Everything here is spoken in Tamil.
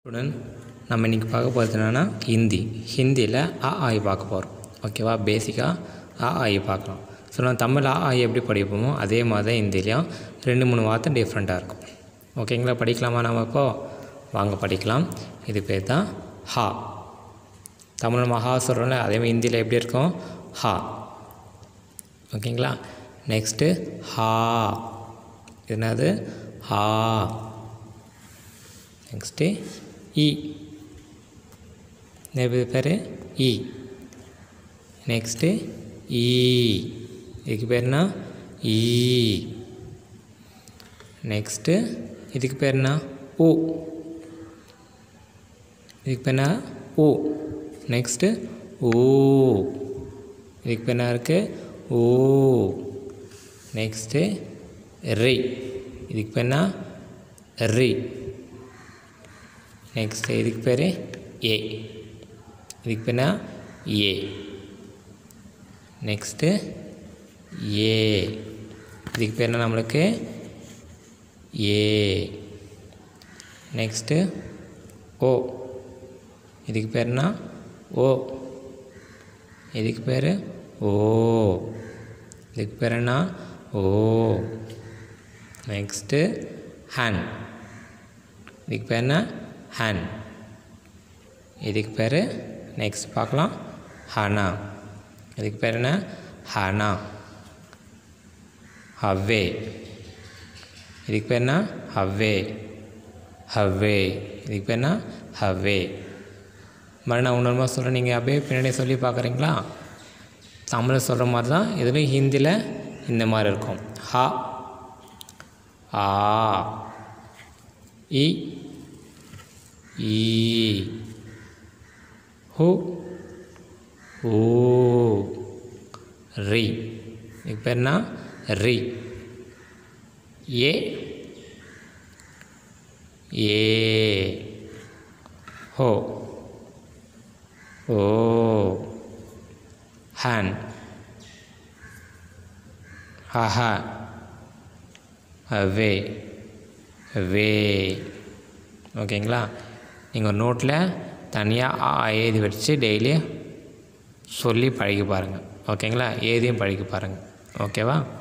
ஸ்டூடெண்ட் நம்ம இன்றைக்கி பார்க்க போகிறது என்னென்னா ஹிந்தி ஹிந்தியில் அ ஆயி பார்க்க போகிறோம் ஓகேவா பேசிக்காக அ ஆயி பார்க்கலாம் ஸோ நான் தமிழ் அ ஆயி எப்படி படிப்போமோ அதே மாதிரி தான் ஹிந்திலையும் ரெண்டு மூணு வார்த்தை டிஃப்ரெண்ட்டாக இருக்கும் ஓகேங்களா படிக்கலாமா நம்ம இப்போது வாங்க படிக்கலாம் இது பேர் தான் ஹா தமிழ் நம்ம ஹா சொல்கிறோம்ல அதே மாதிரி ஹிந்தியில் எப்படி இருக்கும் ஹா ஓகேங்களா நெக்ஸ்ட்டு ஹா இது என்னது ஹா நெக்ஸ்ட்டு இ இது பேர் இ நெக்ஸ்ட்டு ஈ இதுக்கு பேர்னா ஈ நெக்ஸ்ட்டு இதுக்கு பேர்னா ஓ இதுக்கு பேர்னா ஓ நெக்ஸ்ட்டு ஓ இதுக்கு பேர் என்ன இருக்குது ஓ நெக்ஸ்ட்டு ரி இதுக்கு பேர் என்ன ரி நெக்ஸ்ட் இதுக்கு பேர் ஏ இதுக்கு பேர் என்ன ஏ நெக்ஸ்ட்டு ஏ இதுக்கு பேர் என்ன நம்மளுக்கு ஏ நெக்ஸ்ட்டு ஓ இதுக்கு பேர் என்ன ஓ இதுக்கு பேர் ஓ இதுக்கு பேர் என்ன ஓ நெக்ஸ்ட்டு ஹேண்ட் இதுக்கு பேர் என்ன ஹேண்ட் இதுக்கு பேர் நெக்ஸ்ட் பார்க்கலாம் ஹனா இதுக்கு பேர் என்ன ஹனா ஹவ்வே இதுக்கு பேர் என்ன ஹவ்வே ஹவ்வே இதுக்கு பேர் என்ன ஹவ்வே மறு நான் உணர்மா சொல்கிறேன் நீங்கள் அப்படியே பின்னாடி சொல்லி பார்க்குறீங்களா தமிழில் சொல்கிற மாதிரி தான் இதுலேயும் ஹிந்தியில் இந்த மாதிரி இருக்கும் ஹா ஆ இ ஈ ஹு ஓ ரி இதுக்கு பேர் என்ன ரி ஏ ஏ ஹோ ஓ ஹேண்ட் ஹஹ வே வே ஓகேங்களா நீங்கள் ஒரு நோட்டில் தனியாக ஆ எழுதி வச்சு டெய்லி சொல்லி பழகி பாருங்கள் ஓகேங்களா ஏதியும் பழகி பாருங்கள் ஓகேவா